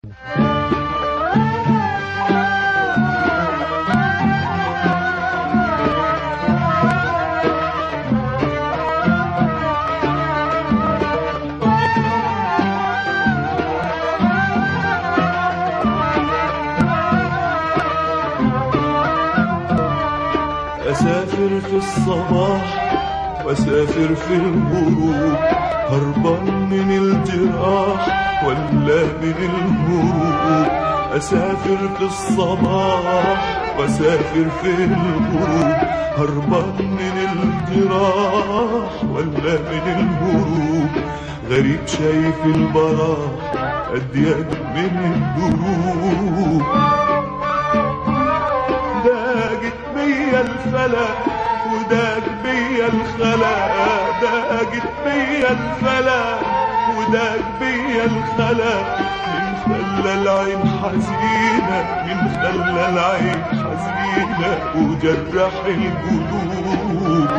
أسافر في الصباح وأسافر في الغروب هربان من الجراح ولا من الهروب أسافر في الصباح وأسافر في الغروب هربان من الجراح ولا من الهروب غريب شايف البراح أديان من الدروب داجت بيا الفلا وداج بيا الخلا داجت بيا الفلا وداج بيا الخلا من خلى العين حزينة من خلى العين حزينة وجرح القلوب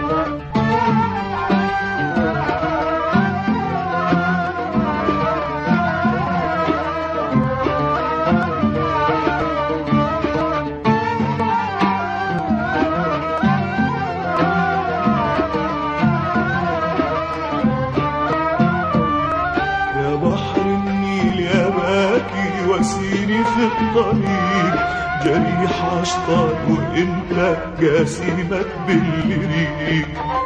يا بحر النيل يا باكي وسيري في الطريق جريح عشطان وانت جاسمك بالريق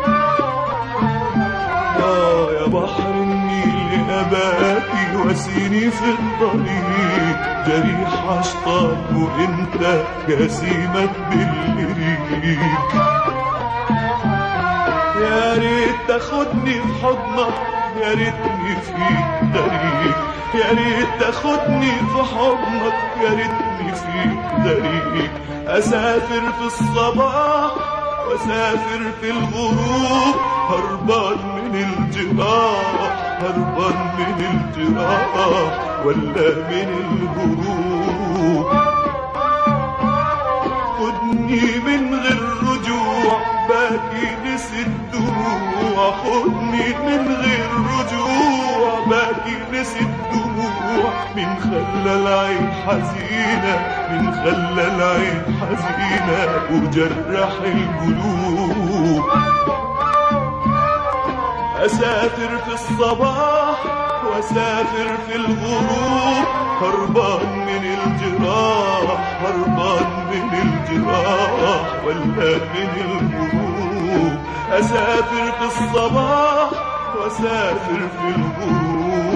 آه يا بحر النيل يا باكي وسيري في الطريق جريح عشطان وانت جاسمك بالريق يا ريت تاخدني في حضنك يا ريتني فيك غريب يا ريت تاخدني في حضنك يا ريتني فيك غريب اسافر في الصباح واسافر في الغروب هربان من الجراح هربان من الجراح ولا من الهروب خدني من غير رجوع باكي نسي الدموع خدني من غير رجوع باكي نسي الدموع من خلى العين حزينة من خلى العين حزينة وجرح القلوب أسافر في الصباح وأسافر في الغروب هربان من الجراح هربان من الجراح ولا من الغروب أسافر في الصباح وأسافر في الغروب